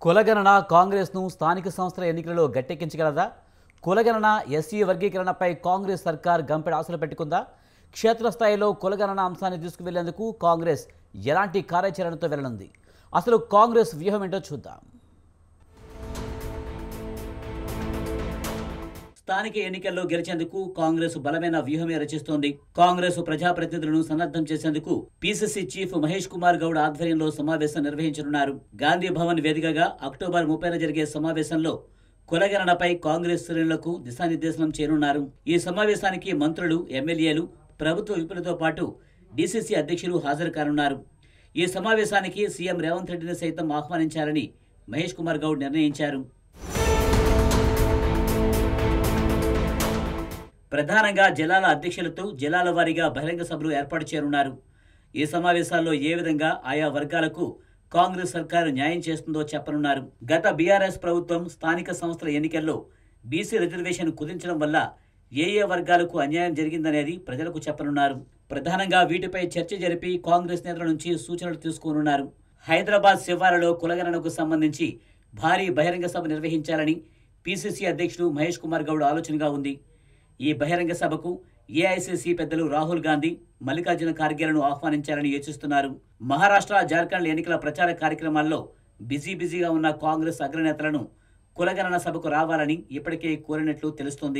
కులగణన కాంగ్రెస్ను స్థానిక సంస్థల ఎన్నికలలో గట్టెక్కించగలదా కులగణన ఎస్సీ వర్గీకరణపై కాంగ్రెస్ సర్కార్ గంపెడ ఆశలు పెట్టుకుందా క్షేత్రస్థాయిలో కులగణన అంశాన్ని తీసుకువెళ్లేందుకు కాంగ్రెస్ ఎలాంటి కార్యాచరణతో వెళ్ళనుంది అసలు కాంగ్రెస్ వ్యూహం ఏంటో చూద్దాం స్థానిక ఎన్నికల్లో గెలిచేందుకు కాంగ్రెస్ బలమైన వ్యూహమే రచిస్తోంది కాంగ్రెస్ ప్రజాప్రతినిధులను సన్నద్ధం చేసేందుకు పీసీసీ చీఫ్ మహేష్ కుమార్ గౌడ్ ఆధ్వర్యంలో సమావేశం నిర్వహించనున్నారు గాంధీ భవన్ వేదికగా అక్టోబర్ ముప్పైన జరిగే సమావేశంలో కులగణనపై కాంగ్రెస్ శ్రేణులకు దిశానిర్దేశనం చేయనున్నారు ఈ సమావేశానికి మంత్రులు ఎమ్మెల్యేలు ప్రభుత్వ విపులతో పాటు డీసీసీ అధ్యక్షులు హాజరు కానున్నారు ఈ సమావేశానికి సీఎం రేవంత్ రెడ్డిని సైతం ఆహ్వానించాలని మహేష్ కుమార్ గౌడ్ నిర్ణయించారు ప్రధానంగా జిల్లాల అధ్యక్షులతో జిల్లాల వారీగా బహిరంగ సభలు ఏర్పాటు చేయనున్నారు ఈ సమావేశాల్లో ఏ విధంగా ఆయా వర్గాలకు కాంగ్రెస్ సర్కారు న్యాయం చేస్తుందో చెప్పనున్నారు గత బీఆర్ఎస్ ప్రభుత్వం స్థానిక సంస్థల ఎన్నికల్లో బీసీ రిజర్వేషన్ కుదించడం వల్ల ఏ ఏ వర్గాలకు అన్యాయం జరిగిందనేది ప్రజలకు చెప్పనున్నారు ప్రధానంగా వీటిపై చర్చ జరిపి కాంగ్రెస్ నేతల నుంచి సూచనలు తీసుకోనున్నారు హైదరాబాద్ శివారులో కులగణనకు సంబంధించి భారీ బహిరంగ సభ నిర్వహించాలని పీసీసీ అధ్యక్షుడు మహేష్ కుమార్ గౌడ్ ఆలోచనగా ఉంది ఈ బహిరంగ సభకు ఏఐసిసి పెద్దలు రాహుల్ గాంధీ మల్లికార్జున ఖార్గేలను ఆహ్వానించాలని యోచిస్తున్నారు మహారాష్ట్ర జార్ఖండ్ ఎన్నికల ప్రచార కార్యక్రమాల్లో బిజీ బిజీగా ఉన్న కాంగ్రెస్ అగ్రనేతలను కులగణన సభకు రావాలని ఇప్పటికే కోరినట్లు తెలుస్తోంది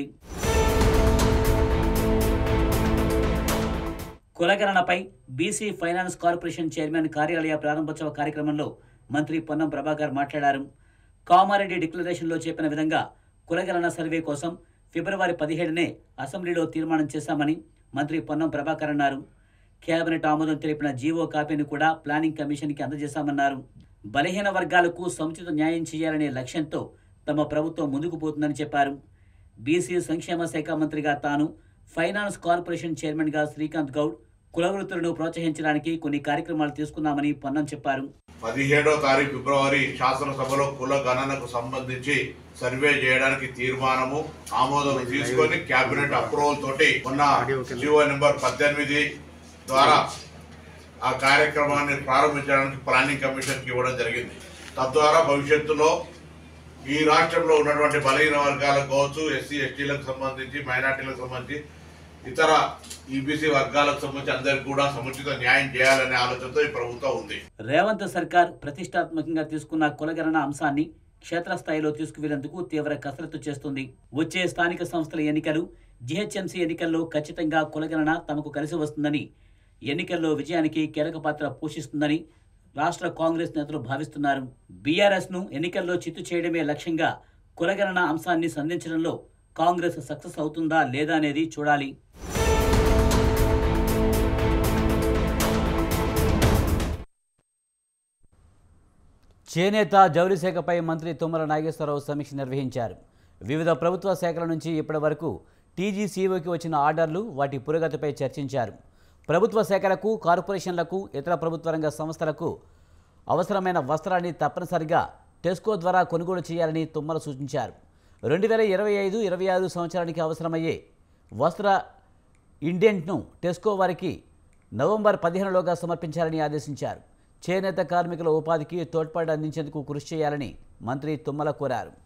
కులగణనపై బీసీ ఫైనాన్స్ కార్పొరేషన్ చైర్మన్ కార్యాలయ ప్రారంభోత్సవ కార్యక్రమంలో మంత్రి పొన్నం ప్రభాకర్ మాట్లాడారు కామారెడ్డి డిక్లరేషన్లో చెప్పిన విధంగా కులగణన సర్వే కోసం ఫిబ్రవరి పదిహేడునే అసెంబ్లీలో తీర్మానం చేశామని మంత్రి పొన్నం ప్రభాకర్ అన్నారు కేబినెట్ ఆమోదం తెలిపిన జీవో కాపీని కూడా ప్లానింగ్ కమిషన్కి అందజేశామన్నారు బలహీన వర్గాలకు సముచిత న్యాయం చేయాలనే లక్ష్యంతో తమ ప్రభుత్వం ముందుకు పోతుందని చెప్పారు బీసీ సంక్షేమ శాఖ మంత్రిగా తాను ఫైనాన్స్ కార్పొరేషన్ చైర్మన్గా శ్రీకాంత్ గౌడ్ కులవృత్తులను ప్రోత్సహించడానికి కొన్ని కార్యక్రమాలు తీసుకున్నామని పొన్నం చెప్పారు పదిహేడో తారీఖు ఫిబ్రవరి శాసనసభలో కుల గణనకు సంబంధించి సర్వే చేయడానికి తీర్మానము ఆమోదం తీసుకొని కేబినెట్ అప్రూవల్ తోటి మొన్న జీవో నెంబర్ పద్దెనిమిది ద్వారా ఆ కార్యక్రమాన్ని ప్రారంభించడానికి ప్లానింగ్ కమిషన్ కి ఇవ్వడం జరిగింది తద్వారా భవిష్యత్తులో ఈ రాష్ట్రంలో ఉన్నటువంటి బలహీన వర్గాలకు కావచ్చు ఎస్సీ ఎస్టీలకు సంబంధించి మైనార్టీలకు సంబంధించి ఇతర ఈబీసీ వర్గాలకు సంబంధించి అందరికి కూడా సముచిత న్యాయం చేయాలనే ఆలోచనతో ఈ ప్రభుత్వం ఉంది రేవంత్ సర్కార్ ప్రతిష్టాత్మకంగా తీసుకున్న కులగణన అంశాన్ని క్షేత్రస్థాయిలో తీసుకువెళ్లేందుకు తీవ్ర కసరత్తు చేస్తుంది వచ్చే స్థానిక సంస్థల ఎన్నికలు జిహెచ్ఎంసీ ఎన్నికల్లో ఖచ్చితంగా కులగణన తమకు కలిసి వస్తుందని ఎన్నికల్లో విజయానికి కీలక పాత్ర పోషిస్తుందని రాష్ట్ర కాంగ్రెస్ నేతలు భావిస్తున్నారు బీఆర్ఎస్ ను ఎన్నికల్లో చిత్తు చేయడమే లక్ష్యంగా కులగణన అంశాన్ని సంధించడంలో కాంగ్రెస్ సక్సెస్ అవుతుందా లేదా అనేది చూడాలి చేనేత జౌలి శాఖపై మంత్రి తుమ్మల నాగేశ్వరరావు సమీక్ష నిర్వహించారు వివిధ ప్రభుత్వ శాఖల నుంచి ఇప్పటి వరకు టీజీసీఓకి వచ్చిన ఆర్డర్లు వాటి పురోగతిపై చర్చించారు ప్రభుత్వ శాఖలకు కార్పొరేషన్లకు ఇతర ప్రభుత్వ రంగ సంస్థలకు అవసరమైన వస్త్రాన్ని తప్పనిసరిగా టెస్కో ద్వారా కొనుగోలు చేయాలని తుమ్మల సూచించారు రెండు వేల ఇరవై ఐదు ఇరవై ఆరు సంవత్సరానికి అవసరమయ్యే వస్త్ర ఇండెంట్ను టెస్కో వారికి నవంబర్ పదిహేనులోగా సమర్పించాలని ఆదేశించారు చేనేత కార్మికుల ఉపాధికి తోడ్పాటు అందించేందుకు కృషి చేయాలని మంత్రి తుమ్మల కోరారు